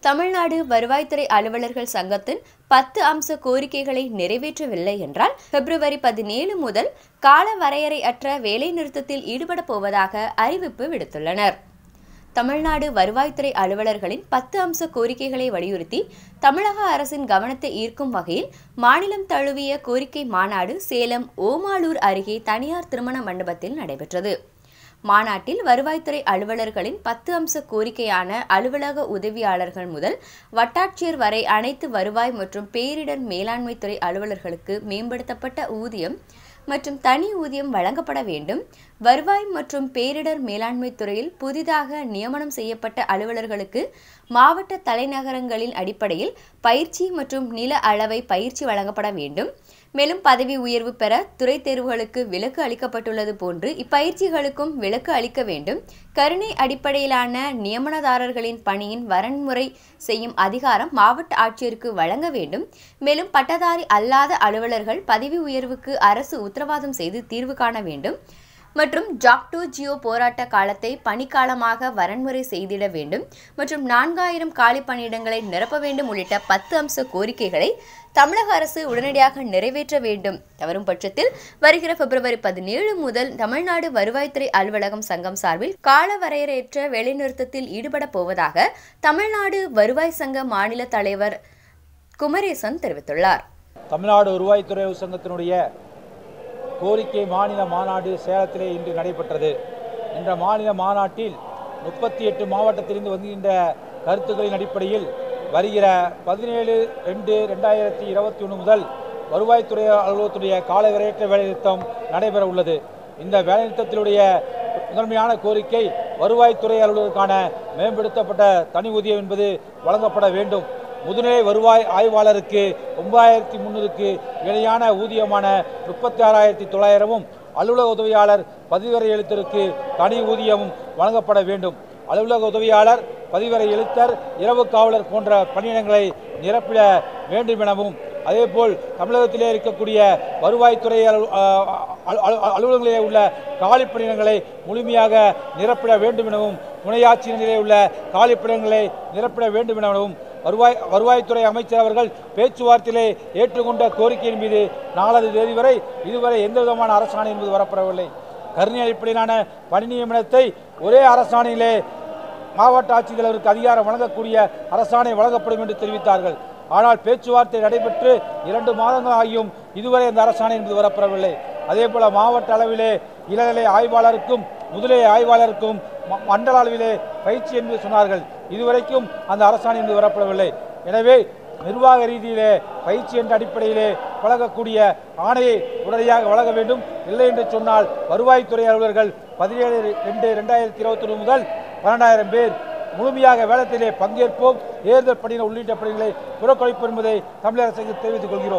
தமிழ்நாடு வருவாய்த்துறை அலுவலர்கள் சங்கத்தின் பத்து அம்ச கோரிக்கைகளை நிறைவேற்றவில்லை என்றால் பிப்ரவரி பதினேழு முதல் கால வரையறையற்ற வேலைநிறுத்தத்தில் ஈடுபடப் போவதாக அறிவிப்பு விடுத்துள்ளனர் தமிழ்நாடு வருவாய்த்துறை அலுவலர்களின் பத்து அம்ச கோரிக்கைகளை வலியுறுத்தி தமிழக அரசின் கவனத்தை ஈர்க்கும் வகையில் மாநிலம் தழுவிய கோரிக்கை மாநாடு சேலம் ஓமாலூர் அருகே தனியார் திருமண மண்டபத்தில் நடைபெற்றது மாநாட்டில் வருவாய்த்துறை அலுவலர்களின் பத்து அம்ச கோரிக்கையான அலுவலக உதவியாளர்கள் முதல் வட்டாட்சியர் வரை அனைத்து வருவாய் மற்றும் பேரிடர் மேலாண்மை துறை அலுவலர்களுக்கு மேம்படுத்தப்பட்ட ஊதியம் மற்றும் தனி ஊதியம் வழங்கப்பட வேண்டும் வருவாய் மற்றும் பேரிடர் மேலாண்மை துறையில் புதிதாக நியமனம் செய்யப்பட்ட அலுவலர்களுக்கு மாவட்ட தலைநகரங்களின் அடிப்படையில் பயிற்சி மற்றும் நில அளவை பயிற்சி வழங்கப்பட வேண்டும் மேலும் பதவி உயர்வு பெற துறை தேர்வுகளுக்கு விலக்கு அளிக்கப்பட்டுள்ளது போன்று இப்பயிற்சிகளுக்கும் விலக்கு அளிக்க வேண்டும் கருணை அடிப்படையிலான நியமனதாரர்களின் பணியின் வரன்முறை செய்யும் அதிகாரம் மாவட்ட ஆட்சியருக்கு வழங்க வேண்டும் மேலும் பட்டதாரி அல்லாத அலுவலர்கள் பதவி உயர்வுக்கு அரசு உத்தரவாதம் செய்து தீர்வு காண வேண்டும் மற்றும் ஜாக்டோ ஜியோ போராட்ட காலத்தை பணிக்காலமாக வரன்முறை செய்திட வேண்டும் மற்றும் நான்காயிரம் காலி பணியிடங்களை நிரப்ப வேண்டும் உள்ளிட்ட பத்து அம்ச கோரிக்கைகளை தமிழக அரசு உடனடியாக நிறைவேற்ற வேண்டும் தவறும் பட்சத்தில் வருகிற பிப்ரவரி பதினேழு முதல் தமிழ்நாடு வருவாய்த்துறை அலுவலகம் சங்கம் சார்பில் கால வரையறையற்ற வேலைநிறுத்தத்தில் ஈடுபட போவதாக தமிழ்நாடு வருவாய் சங்க மாநில தலைவர் குமரேசன் தெரிவித்துள்ளார் தமிழ்நாடு வருவாய்த்துறை சங்கத்தினுடைய கோரிக்கை மாநில மாநாடு சேலத்திலே இன்று நடைபெற்றது இந்த மாநில மாநாட்டில் முப்பத்தி எட்டு மாவட்டத்திலிருந்து வருகின்ற கருத்துக்களின் அடிப்படையில் வருகிற பதினேழு ரெண்டு ரெண்டாயிரத்தி இருபத்தி ஒன்று முதல் வருவாய்த்துறை அலுவலகத்துடைய கால விரையற்ற வேலைநிறுத்தம் நடைபெற உள்ளது இந்த வேலைநிறுத்தத்தினுடைய முதன்மையான கோரிக்கை வருவாய்த்துறை அலுவலருக்கான மேம்படுத்தப்பட்ட தனி ஊதியம் என்பது வழங்கப்பட வேண்டும் முதுநிலை வருவாய் ஆய்வாளருக்கு ஒன்பதாயிரத்தி முந்நூறுக்கு இணையான ஊதியமான முப்பத்தி ஆறாயிரத்தி தொள்ளாயிரமும் அலுவலக உதவியாளர் பதிவரை எழுத்தருக்கு தனி ஊதியமும் வழங்கப்பட வேண்டும் அலுவலக உதவியாளர் பதிவரை எழுத்தர் இரவு காவலர் போன்ற பணியிடங்களை நிரப்பிட வேண்டும் எனவும் அதேபோல் தமிழகத்திலே இருக்கக்கூடிய வருவாய்த்துறை அலு- அ- அலு- அலு- அலுவலகங்களிலே உள்ள காலி பணியிடங்களை முழுமையாக நிரப்பிட வேண்டும் எனவும் துணை ஆட்சியரிலே உள்ள காலி பணியிடங்களை நிரப்பிட வேண்டும் எனவும் வருவாய் வருவாய்த்துறை அமைச்சர் அவர்கள் பேச்சுவார்த்தையிலே ஏற்றுக்கொண்ட கோரிக்கையின் மீது நாலாவது தேதி வரை இதுவரை எந்த விதமான அரசாணை என்பது வரப்படவில்லை கருணை அடிப்படையிலான பணி நியமனத்தை ஒரே அரசாணையிலே மாவட்ட ஆட்சித்தலைவருக்கு அதிகாரம் வழங்கக்கூடிய அரசாணை வழங்கப்படும் என்று தெரிவித்தார்கள் ஆனால் பேச்சுவார்த்தை நடைபெற்று இரண்டு மாதங்கள் ஆகியும் இதுவரை அந்த அரசாணை என்பது வரப்பெறவில்லை அதே போல மாவட்ட அளவிலே இளநிலை ஆய்வாளருக்கும் முதுநிலை ஆய்வாளருக்கும் ம- மண்டல அளவிலே பயிற்சி என்று சொன்னார்கள் இதுவரைக்கும் அந்த அரசாணை என்பது வரப்படவில்லை எனவே நிர்வாக ரீதியிலே பயிற்சி என்ற அடிப்படையிலே வழங்கக்கூடிய ஆணையை உடனடியாக வழங்க வேண்டும் இல்லை என்று சொன்னால் வருவாய்த்துறை அலுவலர்கள் பதினேழு ரெண்டு ரெண்டாயிரத்தி இருபத்தி முதல் பன்னெண்டாயிரம் பேர் முழுமையாக வேளத்திலே பங்கேற்போம் தேர்தல் பணிகள் உள்ளிட்ட பணிகளை புறக்கணிப்பு என்பதை தமிழக அரசுக்கு தெரிவித்துக் கொள்கிறோம்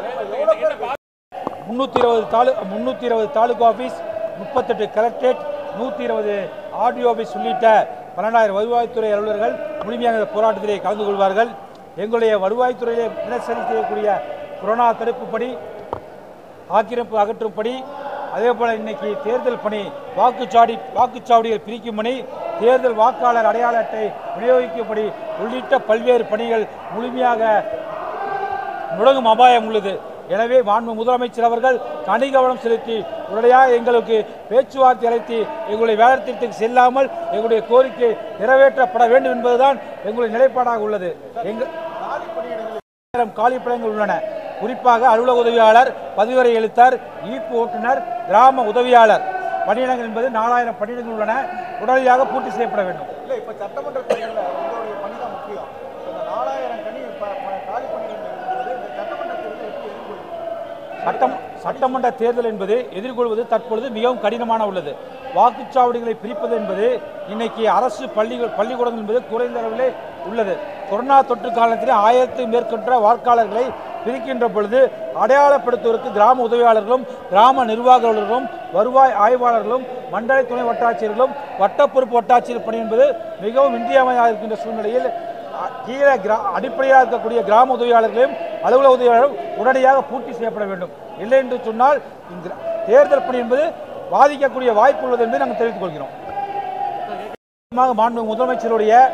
முன்னூற்றி இருபது தாலு முன்னூற்றி இருபது தாலுகா ஆஃபீஸ் முப்பத்தெட்டு கலெக்டரேட் நூற்றி இருபது ஆர்டிஓ ஆஃபீஸ் உள்ளிட்ட பன்னெண்டாயிரம் வருவாய்த்துறை அலுவலர்கள் முழுமையாக இந்த போராட்டத்திலே கலந்து கொள்வார்கள் எங்களுடைய வருவாய்த்துறையிலே தினசரி செய்யக்கூடிய கொரோனா தடுப்பு பணி ஆக்கிரமிப்பு அகற்றும் பணி அதே போல் இன்னைக்கு தேர்தல் பணி வாக்குச்சாவடி வாக்குச்சாவடிகள் பிரிக்கும் பணி தேர்தல் வாக்காளர் அடையாள அட்டை விநியோகிக்கும் பணி உள்ளிட்ட பல்வேறு பணிகள் முழுமையாக முடங்கும் அபாயம் உள்ளது எனவே மாண்பு முதலமைச்சர் அவர்கள் தனி கவனம் செலுத்தி உடனடியாக எங்களுக்கு பேச்சுவார்த்தை அழைத்து எங்களுடைய வேலைத்திட்டத்துக்கு செல்லாமல் எங்களுடைய கோரிக்கை நிறைவேற்றப்பட வேண்டும் என்பதுதான் எங்களுடைய நிலைப்பாடாக உள்ளது எங்கள் ஆயிரம் காலி பணிகள் உள்ளன குறிப்பாக அலுவலக உதவியாளர் பதிவரை எழுத்தர் ஈப்பு ஓட்டுநர் கிராம உதவியாளர் பணியிடங்கள் என்பது நாலாயிரம் பணியிடங்கள் உள்ளன உடனடியாக பூர்த்தி செய்யப்பட வேண்டும் இல்லை இப்போ சட்டமன்ற தேர்தலில் உங்களுடைய பணி தான் முக்கியம் இந்த நாலாயிரம் கனி ப- ப- காலி பணிகள் என்பது இந்த சட்டமன்ற தேர்தலை எப்படி எதிர்கொள்ளும் சட்டம் சட்டமன்ற தேர்தல் என்பது எதிர்கொள்வது தற்பொழுது மிகவும் கடினமான உள்ளது வாக்குச்சாவடிகளை பிரிப்பது என்பது இன்னைக்கு அரசு பள்ளிகள் பள்ளிக்கூடங்கள் என்பது குறைந்த அளவிலே உள்ளது கொரோனா தொற்று காலத்தில் ஆயிரத்தி மேற்கொண்ட வாக்காளர்களை பிரிக்கின்ற பொழுது அடையாளப்படுத்துவதற்கு கிராம உதவியாளர்களும் கிராம நிர்வாக அலுவலர்களும் வருவாய் ஆய்வாளர்களும் மண்டல துணை வட்டாட்சியர்களும் வட்ட பொறுப்பு வட்டாட்சியர் பணி என்பது மிகவும் இன்றியமையாக இருக்கின்ற சூழ்நிலையில் அ- கீழே கிரா அடிப்படையாக இருக்கக்கூடிய கிராம உதவியாளர்களையும் அலுவலக உதவியாளர்களும் உடனடியாக பூர்த்தி செய்யப்பட வேண்டும் இல்லை என்று சொன்னால் இந்த தேர்தல் பணி என்பது பாதிக்கக்கூடிய வாய்ப்பு உள்ளது என்பதை நாங்கள் தெரிவித்துக் கொள்கிறோம் முக்கியமாக மாண்பு முதலமைச்சருடைய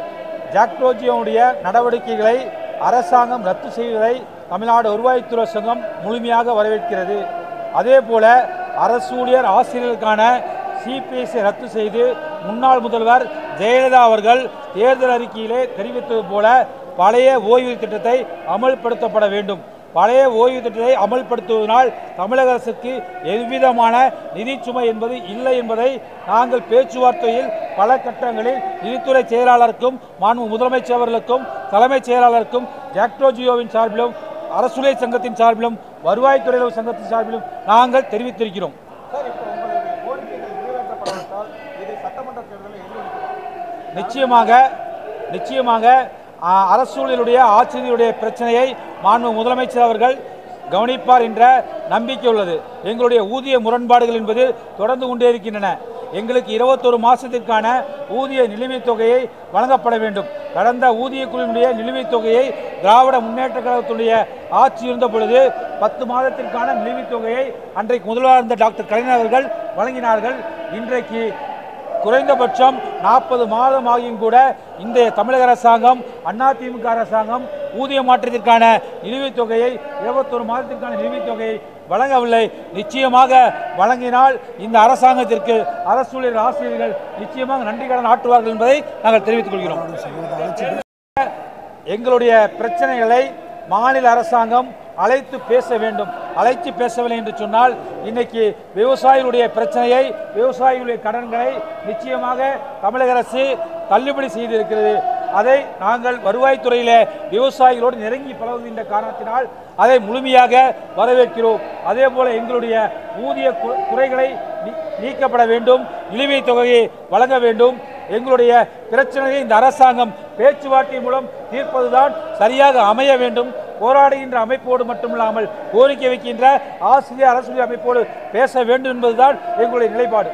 ஜாக்டோஜியோனுடைய நடவடிக்கைகளை அரசாங்கம் ரத்து செய்வதை தமிழ்நாடு வருவாய்த்துறை சங்கம் முழுமையாக வரவேற்கிறது அதே போல அரசு ஊழியர் ஆசிரியர்களுக்கான சிபிஎஸ்ஐ ரத்து செய்து முன்னாள் முதல்வர் ஜெயலலிதா அவர்கள் தேர்தல் அறிக்கையிலே தெரிவித்தது போல பழைய ஓய்வு திட்டத்தை அமல்படுத்தப்பட வேண்டும் பழைய ஓய்வு திட்டத்தை அமல்படுத்துவதனால் தமிழக அரசுக்கு எவ்விதமான நிதிச்சுமை என்பது இல்லை என்பதை நாங்கள் பேச்சுவார்த்தையில் பல கட்டங்களில் நிதித்துறை செயலாளருக்கும் மாண்பு முதலமைச்சர் அவர்களுக்கும் தலைமைச் செயலாளருக்கும் ஜாக்டோஜியோவின் சார்பிலும் அரசுலை சங்கத்தின் சார்பிலும் வருவாய்த்துறை சங்கத்தின் சார்பிலும் நாங்கள் தெரிவித்திருக்கிறோம் சார் இப்போ உங்களுடைய கோரிக்கைகள் நிறைவேற்றப்படாவிட்டால் இது சட்டமன்ற தேர்தலில் எதிரொலிக்கும் நிச்சயமாக நிச்சயமாக ஆ, அரசூழியருடைய ஆட்சியருடைய பிரச்சனையை மாண்பு முதலமைச்சர் அவர்கள் கவனிப்பார் என்ற நம்பிக்கை உள்ளது எங்களுடைய ஊதிய முரண்பாடுகள் என்பது தொடர்ந்து கொண்டே இருக்கின்றன எங்களுக்கு இருபத்தொரு மாதத்திற்கான ஊதிய நிலுவைத் தொகையை வழங்கப்பட வேண்டும் கடந்த ஊதிய குழுவினுடைய நிலுவைத் தொகையை திராவிட முன்னேற்ற கழகத்துடைய ஆட்சி இருந்த பொழுது பத்து மாதத்திற்கான நிலுவைத் தொகையை அன்றைக்கு முதல்வர் இருந்த டாக்டர் கலைஞர் அவர்கள் வழங்கினார்கள் இன்றைக்கு குறைந்தபட்சம் நாற்பது மாதம் ஆகியும் கூட இந்த தமிழக அரசாங்கம் அதிமுக அரசாங்கம் ஊதிய மாற்றத்திற்கான நிலுவைத் தொகையை இருபத்தொரு மாதத்திற்கான நிலுவைத் தொகையை வழங்கவில்லை நிச்சயமாக வழங்கினால் இந்த அரசாங்கத்திற்கு அரசு ஊழியர் ஆசிரியர்கள் நிச்சயமாக நன்றி கடன் ஆற்றுவார்கள் என்பதை நாங்கள் தெரிவித்துக் கொள்கிறோம் எங்களுடைய பிரச்சனைகளை மாநில அரசாங்கம் அழைத்து பேச வேண்டும் அழைத்து பேசவில்லை என்று சொன்னால் இன்னைக்கு விவசாயிகளுடைய பிரச்சனையை விவசாயிகளுடைய கடன்களை நிச்சயமாக தமிழக அரசு தள்ளுபடி செய்திருக்கிறது அதை நாங்கள் வருவாய்த்துறையிலே விவசாயிகளோடு நெருங்கி பழகுகின்ற காரணத்தினால் அதை முழுமையாக வரவேற்கிறோம் அதே போல எங்களுடைய ஊதிய கு- குறைகளை நீ- நீக்கப்பட வேண்டும் நிலுவைத் தொகையை வழங்க வேண்டும் எங்களுடைய பிரச்சனையை இந்த அரசாங்கம் பேச்சுவார்த்தை மூலம் தீர்ப்பதுதான் சரியாக அமைய வேண்டும் போராடுகின்ற அமைப்போடு மட்டுமில்லாமல் கோரிக்கை வைக்கின்ற ஆசிரியர் அரசு அமைப்போடு பேச வேண்டும் என்பதுதான் எங்களுடைய நிலைப்பாடு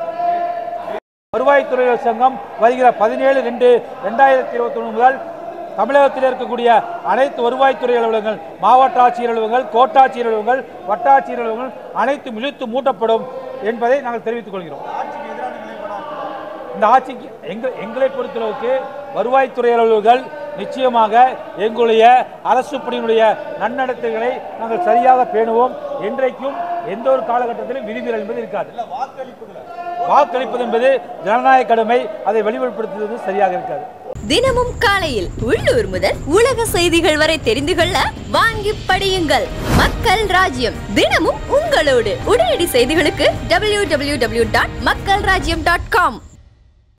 வருவாய்த்துறை சங்கம் வருகிற பதினேழு ரெண்டு ரெண்டாயிரத்தி இருபத்தி ஒன்று முதல் தமிழகத்தில் இருக்கக்கூடிய அனைத்து வருவாய்த்துறை அலுவலகங்கள் மாவட்ட ஆட்சியர் அலுவலகங்கள் கோட்டாட்சியர் அலுவலகங்கள் வட்டாட்சியர் அலுவலகங்கள் அனைத்தும் இழுத்து மூட்டப்படும் என்பதை நாங்கள் தெரிவித்துக் கொள்கிறோம் ஆட்சிக்கு எதிரான நிலைப்பாடாக இருக்கிறோம் இந்த ஆட்சிக்கு எங்கள் எங்களை பொறுத்தளவுக்கு வருவாய்த்துறை அலுவலர்கள் நிச்சயமாக எங்களுடைய அரசு பணியினுடைய நன்னடத்தைகளை நாங்கள் சரியாக பேணுவோம் என்றைக்கும் எந்த ஒரு காலகட்டத்திலும் விதிமீறல் என்பது இருக்காது இல்லை வாக்களிப்புகளை வாக்களிப்பது என்பது ஜனநாயக கடமை அதை வெளிப்படுத்துவது சரியாக இருக்காது தினமும் காலையில் உள்ளூர் முதல் உலக செய்திகள் வரை தெரிந்து கொள்ள வாங்கி படியுங்கள் மக்கள் ராஜ்யம் தினமும் உங்களோடு உடனடி செய்திகளுக்கு www.மக்கள்ராஜ்யம்.com டாட் மக்கள் ராஜ்யம் டாட் காம்